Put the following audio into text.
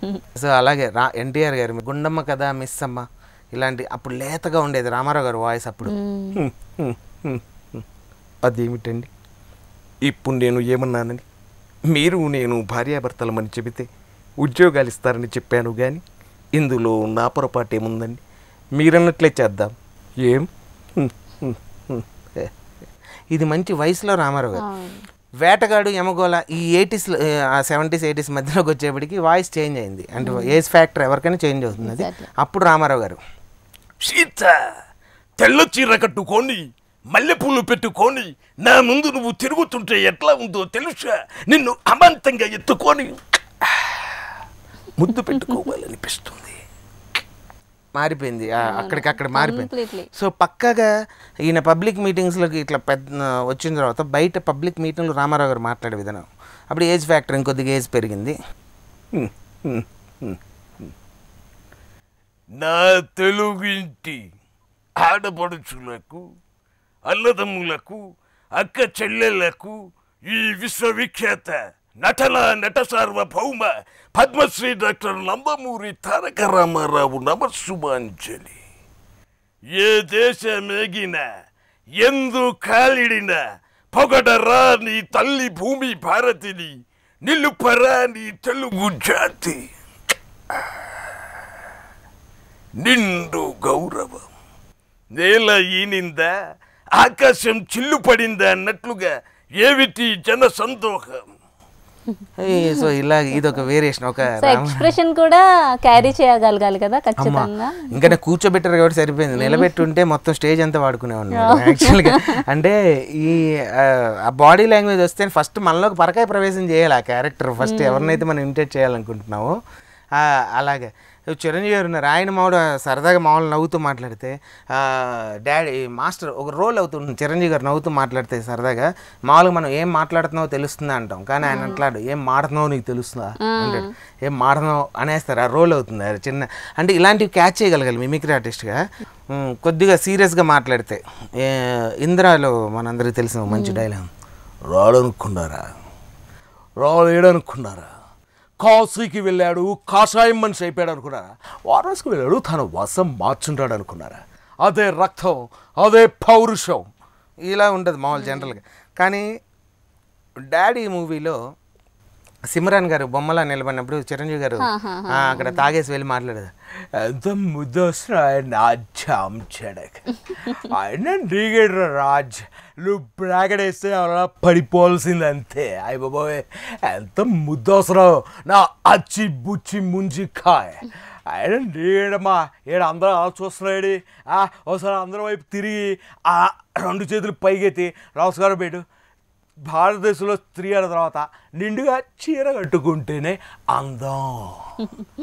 So అలాగే రా ఎన్టీఆర్ గారు గుండమ్మ కథ మిస్ అమ్మ ఇలాంటి అప్పుడు లేతగా ఉండేది రామారావు గారు వాయిస్ అప్పుడు హ్మ్, హ్మ్, హ్మ్, హ్మ్. అదేమిటండి ఇప్పుడు నేను ఏమన్నానని మీరు నేను భార్యాభర్తలమని చెబితే ఉద్యోగాలు ఇస్తారని చెప్పాను కానీ ఇందులో నా పొరపాటు ఏముందండి మీరన్నట్లే చేద్దాం ఏం హ్మ్, హ్మ్, హ్మ్. ఇది మంచి వయసులో రామారావు గారు వేటగాడు యమగోళ ఈ ఎయిటీస్ సెవెంటీస్ ఎయిటీస్ మధ్యలోకి వచ్చేప్పటికి వాయిస్ చేంజ్ అయింది అంటే ఏజ్ ఫ్యాక్టర్ ఎవరికైనా చేంజ్ అవుతుంది అది అప్పుడు రామారావు గారు సీత తెల్ల చీర కట్టుకొని మల్లెపూలు పెట్టుకొని నా ముందు నువ్వు తిరుగుతుంటే ఎట్లా ఉందో తెలుసా నిన్ను అమాంతంగా ఎత్తుకొని ముద్దు పెట్టుకోవాలనిపిస్తుంది మారిపోయింది ఆ, అక్కడికక్కడ మారిపోయింది Completely. సో పక్కగా ఈయన పబ్లిక్ మీటింగ్స్లోకి ఇట్లా పెద్ద వచ్చిన తర్వాత బయట పబ్లిక్ మీటింగ్లో రామారావు గారు మాట్లాడే విధానం అప్పుడు ఏజ్ ఫ్యాక్టర్ ఇంకొద్దిగా ఏజ్ పెరిగింది హ్మ్, హ్మ్, హ్మ్, హ్మ్. నా తెలుగింటి ఆడపడుచులకు అన్నదమ్ములకు అక్క చెల్లెళ్లకు ఈ విశ్వవిఖ్యాత నటన నట సార్వభౌమ పద్మశ్రీ డాక్టర్ నందమూరి తారక రామారావు నమస్సుమాంజలి ఏ దేశమేగిన ఎందు కాలిడిన పొగడరా నీ తల్లి భూమి భారతిని నిలుపరా నీ తెలుగు జాతి నిండు గౌరవం నేల ఈనిందా ఆకాశం చిల్లు పడిందా అన్నట్లుగా ఏమిటి జన సందోహం ఏయ్, సో ఇలా ఇది ఒక వేరియేషన్ ఒక సో ఎక్స్ప్రెషన్ కూడా క్యారీ చేయగలగాలి కదా ఖచ్చితంగా ఇంకా నాకు కూర్చోబెట్టారు కాబట్టి సరిపోయింది నిలబెట్టుంటే మొత్తం స్టేజ్ అంతా వాడుకునేవాడిని యాక్చువల్గా అంటే ఈ ఆ, ఆ బాడీ లాంగ్వేజ్ వస్తే ఫస్ట్ మనలోకి పరకాయ ప్రవేశం చేయాలి ఆ క్యారెక్టర్ ఫస్ట్ ఎవరినైతే మనం ఇమిటేట్ చేయాలనుకుంటున్నామో ఆ, అలాగే చిరంజీవి గారు ఉన్నారు ఆయన మామూలు సరదాగా మామూలు నవ్వుతూ మాట్లాడితే ఆ, డాడీ మాస్టర్ ఒక రోల్ అవుతుంది చిరంజీవి గారు నవ్వుతూ మాట్లాడితే సరదాగా మామూలుగా మనం ఏం మాట్లాడుతున్నావో తెలుస్తుందా అంటాం కానీ ఆయన అంటాడు ఏం మాడుతున్నావో నీకు తెలుస్తుందా అంటాడు ఏం మాడుతున్నావు అనేస్తారు ఆ రోల్ అవుతుంది అది చిన్న అంటే ఇలాంటివి క్యాచ్ చేయగలగాలి మిమిక్రీ ఆర్టిస్ట్గా ఉమ్, కొద్దిగా సీరియస్గా మాట్లాడితే ఏ, ఇందిరాలో మనందరికీ తెలిసిన ఒక మంచి డైలాగ్ రాడనుకున్నారా రాలేడనుకున్నారా కాశీకి వెళ్ళాడు కాషాయం మనిషి అయిపోయాడు అనుకున్నారా వారాసికి వెళ్ళాడు తన వశం మార్చుంటాడు అనుకున్నారా అదే రక్తం అదే పౌరుషం ఇలా ఉంటుంది మామూలు జనరల్గా కానీ డాడీ మూవీలో సిమ్రాన్ గారు బొమ్మలా నిలబడినప్పుడు చిరంజీవి గారు ఆ, అక్కడ తాగేసి వెళ్ళి మాట్లాడేది ఎంత ముద్దొస్తున్నా నా జామ్ చెడక్ ఆయన దిగడు రాజ్ నువ్వు బ్రాకెట్ వేస్తే ఎవరైనా పడిపోవాల్సింది అంతే అయ్య బాబోయ్ ఎంత ముద్దవసరం నా అచ్చి బుచ్చి ముంచి కాయ్ ఆయన దిగడమ్మా ఏడు అందరూ అలా చూస్తున్నాడు ఒకసారి అందరి వైపు తిరిగి ఆ రెండు చేతులు పైకెత్తి నమస్కారం పెట్టు భారతదేశంలో స్త్రీ అయిన తర్వాత నిండుగా చీర కట్టుకుంటేనే అందం